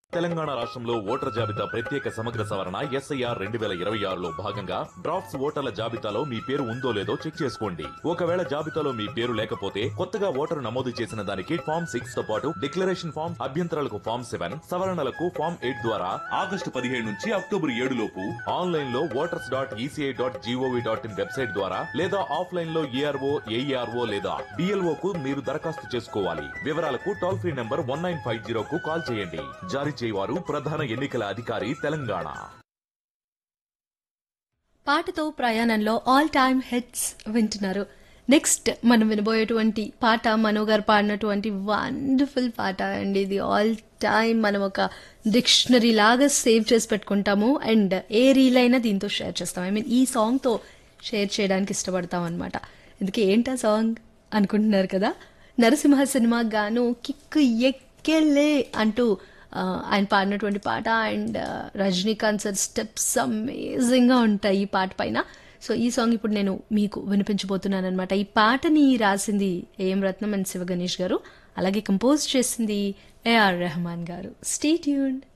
తెలంగాణ రాష్ట్రంలో ఓటర్ జాబితా ప్రత్యేక సమగ్ర సవరణ ఎస్ఐఆర్ రెండు వేల ఇరవై ఆరులో భాగంగా డ్రాఫ్ట్స్ ఓటర్ల జాబితాలో మీ పేరు ఉందో లేదో చెక్ చేసుకోండి ఒకవేళ జాబితాలో మీ పేరు లేకపోతే కొత్తగా ఓటరు నమోదు చేసిన దానికి ఫామ్ సిక్స్ తో పాటు డిక్లరేషన్ ఫామ్ అభ్యంతరాలకు ఫామ్ సెవెన్ సవరణలకు ఫామ్ ఎయిట్ ద్వారా ఆగస్టు పదిహేడు నుంచి అక్టోబర్ ఏడు లోపు ఆన్లైన్ లో voters dot ECI dot GOV dot in website ద్వారా లేదా ఆఫ్లైన్ లో ఏఆర్ఓ ఏఈఆర్ఓ లేదా డిఎల్ఓ కు మీరు దరఖాస్తు చేసుకోవాలి వివరాలకు toll free number one nine five zero కు కాల్ చేయండి జారీ చేయవారు ప్రధాన ఎన్నికల అధికారి తెలంగాణ పాటతో ప్రయాణంలో ఆల్ టైమ్ హిట్స్ వింటున్నారు నెక్స్ట్ మనం వినబోయేటువంటి పాట మనో గారు పాడినటువంటి వండర్ఫుల్ పాట అండి ఇది ఆల్ టైమ్ మనం ఒక డిక్షనరీ లాగా సేవ్ చేసి పెట్టుకుంటాము అండ్ ఏ రీల్ అయినా దీంతో షేర్ చేస్తాం ఐ మీన్ ఈ సాంగ్తో షేర్ చేయడానికి ఇష్టపడతాం అనమాట ఇందుకే ఏంటా సాంగ్ అనుకుంటున్నారు కదా నరసింహ సినిమా గాను కిక్కు ఎక్కెలే అంటూ ఆ, ఆయన పాడినటువంటి పాట అండ్ రజనీకాంత్ సార్ స్టెప్స్ అమేజింగ్గా ఉంటాయి ఈ పాట పైన సో ఈ సాంగ్ ఇప్పుడు నేను మీకు వినిపించబోతున్నాను అనమాట ఈ పాటని రాసింది ఏఎం రత్నం అండ్ శివ గణేష్ గారు అలాగే కంపోజ్ చేసింది ఏఆర్ రెహమాన్ గారు స్టే ట్యూన్డ్